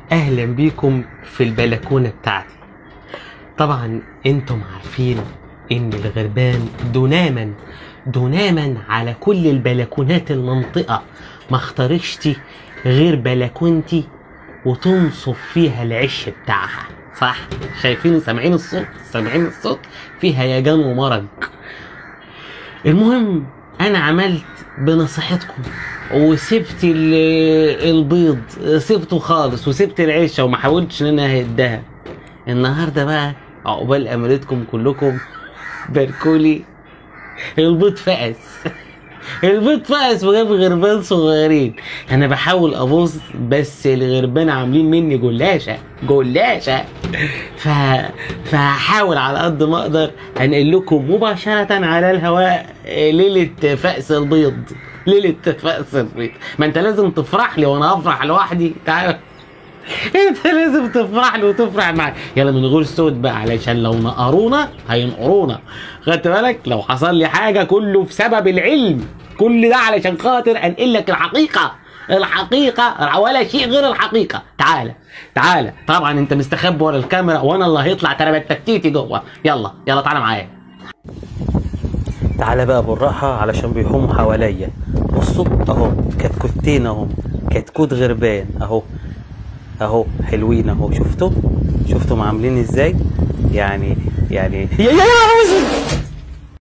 اهلا بيكم في البلكونه بتاعتي طبعا انتم عارفين ان الغربان دوناما دوناما على كل البلكونات المنطقه ما اختارشتي غير بلكونتي وتنصب فيها العش بتاعها صح شايفين سامعين الصوت سامعين الصوت فيها هيجان ومرج المهم انا عملت بنصيحتكم وسبت ال- البيض سبته خالص وسبت العيشه وما حاولتش ان انا اهدها النهارده بقى عقبال امرتكم كلكم باركولي البيض فقس البيض فقس وجاب غربان صغيرين انا بحاول ابص بس الغربان عاملين مني جلاشه جلاشه ف فهحاول على قد ما اقدر انقل لكم مباشره على الهواء ليله فأس البيض ليله فأس البيض ما انت لازم تفرح لي وانا افرح لوحدي تعال انت لازم تفرح لي وتفرح معايا يلا من غير صوت بقى علشان لو نقرونا هينقرونا خدت بالك لو حصل لي حاجه كله بسبب العلم كل ده علشان خاطر انقل لك الحقيقه الحقيقه ولا شيء غير الحقيقه تعالى تعالى طبعا انت مستخبي ورا الكاميرا وانا اللي هيطلع تربتتيتي جوه يلا يلا تعالى معايا تعالى بقى بالراحة علشان بيحوموا حواليا بصوا اهو كتكوتين اهو كتكوت غربان اهو اهو حلوين اهو شفتوا شفتوا عاملين ازاي يعني يعني يا يا يا